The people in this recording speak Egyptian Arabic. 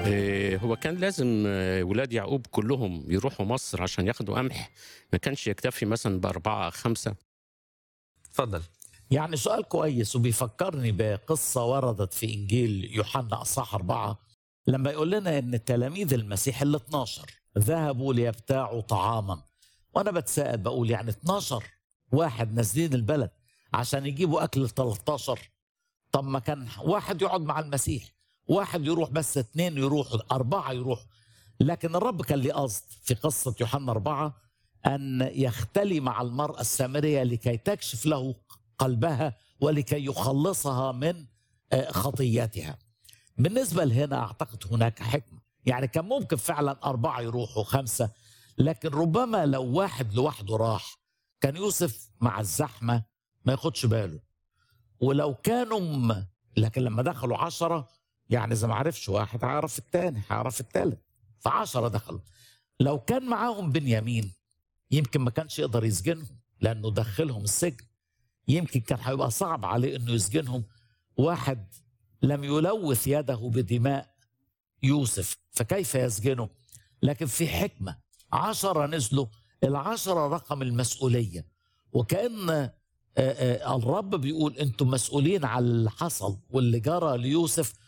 آه، هو كان لازم آه، ولاد يعقوب كلهم يروحوا مصر عشان ياخدوا قمح ما كانش يكتفي مثلا بأربعة خمسة اتفضل يعني سؤال كويس وبيفكرني بقصة وردت في إنجيل يوحنا أصحاح أربعة لما يقول لنا إن تلاميذ المسيح ال 12 ذهبوا ليبتاعوا طعاما وأنا بتساءل بقول يعني 12 واحد نازلين البلد عشان يجيبوا أكل ل 13 طب ما كان واحد يقعد مع المسيح واحد يروح بس اتنين يروحوا أربعة يروحوا لكن الرب كان ليه قصد في قصة يوحنا أربعة أن يختلي مع المرأة السامرية لكي تكشف له قلبها ولكي يخلصها من آه، خطيتها بالنسبة لهنا أعتقد هناك حكمة يعني كان ممكن فعلا أربعة يروحوا خمسة لكن ربما لو واحد لوحده راح كان يوسف مع الزحمة ما ياخدش باله ولو كانوا م... لكن لما دخلوا عشرة يعني إذا ما عرفش واحد هيعرف التاني هيعرف التالت فعشرة دخلوا لو كان معاهم بنيامين يمكن ما كانش يقدر يسجنهم لأنه دخلهم السجن يمكن كان هيبقى صعب عليه انه يسجنهم واحد لم يلوث يده بدماء يوسف فكيف يسجنه لكن في حكمة عشرة نزلوا العشرة رقم المسؤولية وكأن آه، آه، الرب بيقول انتم مسؤولين على اللي حصل واللي جرى ليوسف